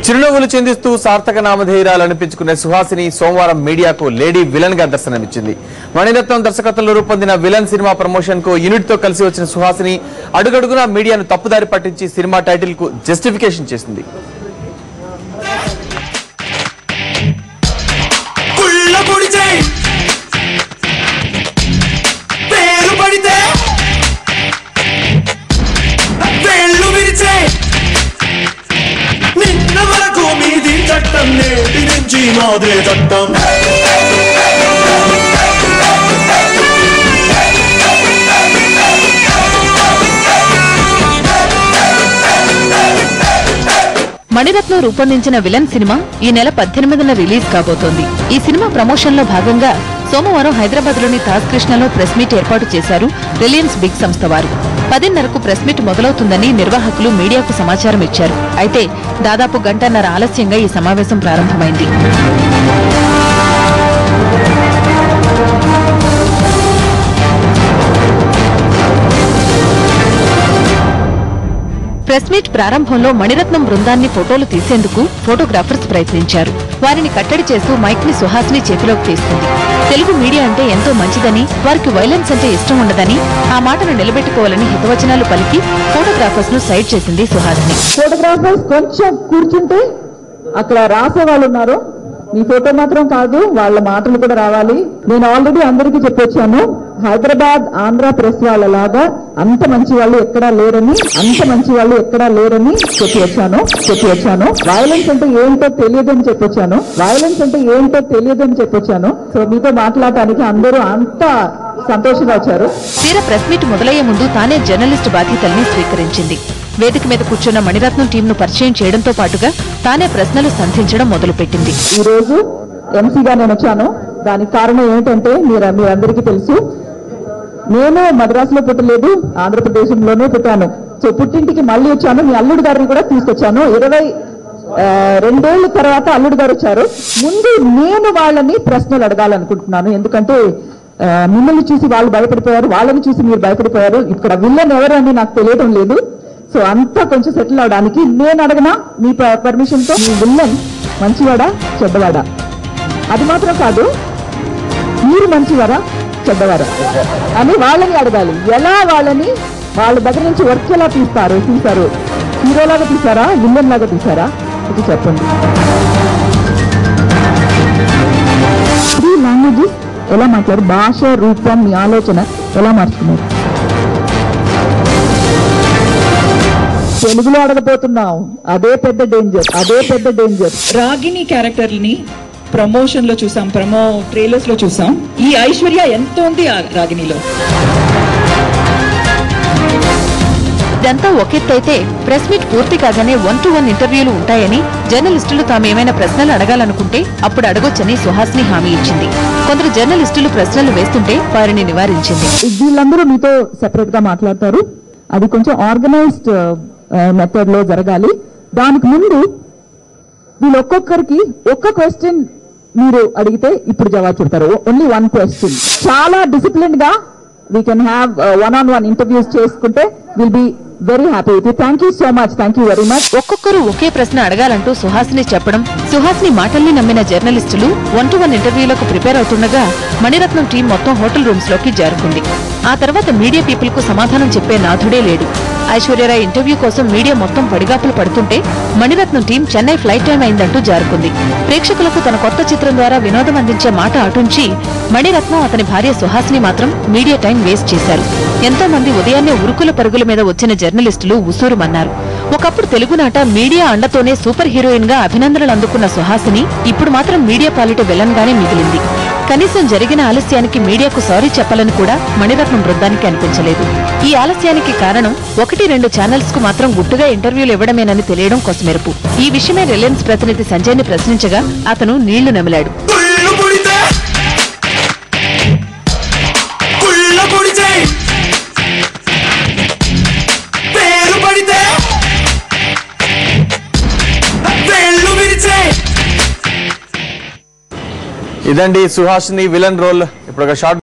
చిరునవ్వులు చెందిస్తూ సార్థక నామధేయురాలు అనిపించుకునే సుహాసిని సోమవారం మీడియాకు లేడీ విలన్ గా దర్శనమిచ్చింది మణిరత్నం దర్శకత్వంలో రూపొందిన విలన్ సినిమా ప్రమోషన్ కు యూనిట్ తో కలిసి వచ్చిన సుహాసిని అడుగడుగునా మీడియాను తప్పుదారి పట్టించి సినిమా టైటిల్ కు జస్టిఫికేషన్ చేసింది కుళ్ళ పొడిచే పేరు పడితే వేళ్ళు విరిచే నిన్న వరకు మీది చట్టం నేటి నుంచి మాదే చట్టం మణిరత్నం రూపొందించిన విలన్ సినిమా ఈ నెల పద్దెనిమిదిన రిలీజ్ కాబోతోంది ఈ సినిమా ప్రమోషన్ లో భాగంగా సోమవారం హైదరాబాద్ లోని తాజ్ కృష్ణలో ప్రెస్ మీట్ ఏర్పాటు చేశారు రిలయన్స్ బిగ్ సంస్థ వారు పదిన్నరకు ప్రెస్ మీట్ మొదలవుతుందని నిర్వాహకులు మీడియాకు సమాచారం ఇచ్చారు అయితే దాదాపు గంటన్నర ఆలస్యంగా ఈ సమావేశం ప్రారంభమైంది ప్రెస్ మీట్ ప్రారంభంలో మణిరత్నం బృందాన్ని ఫోటోలు తీసేందుకు ఫోటోగ్రాఫర్స్ ప్రయత్నించారు వారిని కట్టడి చేస్తూ మైక్ ని సుహాసిని చేతిలోకి తీస్తుంది తెలుగు మీడియా అంటే ఎంతో మంచిదని వారికి వైలెన్స్ అంటే ఇష్టం ఉండదని ఆ మాటను నిలబెట్టుకోవాలని హితవచనాలు పలికి ఫోటోగ్రాఫర్స్ ను సైడ్ చేసింది సుహాసిని ఫోటోగ్రాఫర్స్ కొంచెం కూర్చుంటే అక్కడ రాసే వాళ్ళు ఉన్నారు మీ ఫోటో మాత్రం కాదు వాళ్ళ మాటలు కూడా రావాలి నేను ఆల్రెడీ అందరికీ చెప్పొచ్చాను హైదరాబాద్ ఆంధ్ర ప్రెస్ వాళ్ళలాగా అంత మంచి వాళ్ళు ఎక్కడా లేరని అంత మంచి వాళ్ళు ఎక్కడా లేరని చెప్పి వచ్చాను చెప్పి వచ్చాను వైలెన్స్ అంటే ఏంటో తెలియదని చెప్పొచ్చాను వైలెన్స్ అంటే ఏంటో తెలియదని చెప్పొచ్చాను సో మీతో మాట్లాడటానికి అందరూ అంత సంతోషంగా వచ్చారు తీరా ప్రెస్ మీట్ మొదలయ్యే ముందు తానే జర్నలిస్ట్ బాధ్యతల్ని స్వీకరించింది వేదిక మీద కూర్చున్న మణిరత్నం టీంను పరిచయం చేయడంతో పాటుగా తానే ప్రశ్నలు సంధించడం మొదలుపెట్టింది ఈ రోజు ఎంసీగా నేను వచ్చాను దానికి కారణం ఏంటంటే మీరు మీరందరికీ తెలుసు నేను మద్రాసులో పుట్టలేదు ఆంధ్రప్రదేశ్లోనే పుట్టాను సో పుట్టింటికి మళ్ళీ వచ్చాను మీ అల్లుడు గారిని కూడా తీసుకొచ్చాను ఇరవై ఆ, రెండేళ్ల తర్వాత అల్లుడు గారు వచ్చారు ముందు నేను వాళ్ళని ప్రశ్నలు అడగాలనుకుంటున్నాను ఎందుకంటే ఆ, మిమ్మల్ని చూసి వాళ్ళు భయపడిపోయారు వాళ్ళని చూసి మీరు భయపడిపోయారు ఇక్కడ విల్లన్ ఎవరు అని నాకు తెలియడం లేదు సో అంతా కొంచెం సెటిల్ అవడానికి నేను అడగనా మీ పర్మిషన్ తో మీ విల్లన్ మంచివాడా చెడ్డవాడా అది మాత్రం కాదు మీరు మంచివారా చెడ్డవారా అని వాళ్ళని అడగాలి ఎలా వాళ్ళని వాళ్ళ దగ్గర నుంచి వర్క్ ఎలా తీస్తారు తీస్తారు హీరోలాగా తీసారా విల్లన్ లాగా తీసారా ఇది చెప్పండి త్రీ లాంగ్వేజెస్ ఎలా మాట్లాడు భాష రూపం మీ ఆలోచన ఎలా మార్చుకున్నారు తెలుగులో అడగపోతున్నాం అదే పెద్ద డేంజర్ అదే పెద్ద డేంజర్ రాగిణి క్యారెక్టర్ ని ప్రమోషన్ లో చూసాం ప్రమో ట్రైలర్స్ లో చూసాం ఈ ఐశ్వర్య ఎంత ఉంది ఆ రాగిణిలో ఇదంతా ఒకెత్తైతే ప్రెస్ మీట్ పూర్తి కాగానే వన్ టు వన్ ఇంటర్వ్యూలు ఉంటాయని జర్నలిస్టులు తాము ఏమైనా ప్రశ్నలు అడగాలనుకుంటే అప్పుడు అడగొచ్చని సుహాసిని హామీ ఇచ్చింది కొందరు జర్నలిస్టులు ప్రశ్నలు వేస్తుంటే వారిని నివారించింది వీళ్ళందరూ మీతో సెపరేట్ గా మాట్లాడతారు అది కొంచెం ఆర్గనైజ్డ్ మెథడ్ లో జరగాలి దానికి ముందు వీళ్ళు ఒక్కొక్కరికి ఒక్క క్వశ్చన్ మీరు అడిగితే ఇప్పుడు జవాబు చెప్తారు ఓన్లీ వన్ క్వశ్చన్ చాలా డిసిప్లిన్ గా we can have one on one interviews చేసుకుంటే will be very happy with thank you so much thank you very much ఒక్కొక్కరు ఒకే ప్రశ్న అడగాలంటూ సుహాసిని చెప్పడం సుహాసిని మాటల్ని నమ్మిన జర్నలిస్టులు వన్ టు వన్ ఇంటర్వ్యూలకు ప్రిపేర్ అవుతుండగా మణిరత్నం టీం మొత్తం హోటల్ రూమ్స్ లోకి జారుకుంది ఆ తర్వాత మీడియా పీపుల్ కు సమాధానం చెప్పే నాథుడే లేడు ఐశ్వర్యరాయ్ ఇంటర్వ్యూ కోసం మీడియా మొత్తం పడిగాపులు పడుతుంటే Mani Ratnam team Chennai flight time అయిందంటూ జారుకుంది ప్రేక్షకులకు తన కొత్త చిత్రం ద్వారా వినోదం అందించే మాట అటుంచి మణిరత్నం అతని భార్య సుహాసిని మాత్రం మీడియా టైం వేస్ట్ చేశారు ఎంతో మంది ఉదయాన్నే ఉరుకుల పరుగుల మీద వచ్చిన జర్నలిస్టులు ఉసూరుమన్నారు ఒకప్పుడు తెలుగునాట మీడియా అండతోనే సూపర్ హీరోయిన్ గా అభినందనలు అందుకున్న సుహాసిని ఇప్పుడు మాత్రం మీడియా పాలిట విలన్ గానే మిగిలింది కనీసం జరిగిన ఆలస్యానికి మీడియాకు సారీ చెప్పాలని కూడా మణిరత్నం బృందానికి అనిపించలేదు ఈ ఆలస్యానికి కారణం ఒకటి రెండు ఛానల్స్ కు మాత్రం గుట్టుగా ఇంటర్వ్యూలు ఇవ్వడమేనని తెలియడం కొసమెరుపు ఈ విషయమే రిలయన్స్ ప్రతినిధి సంజయ్ ని ప్రశ్నించగా అతను నీళ్లు నమిలాడు కుళ్ళు పొడితే కుళ్ళ పొడిచే పేరు పడితే వేళ్ళు విరిచే ఇదండి సుహాసిని విలన్ రోల్ ఇప్పుడు ఒక షార్ట్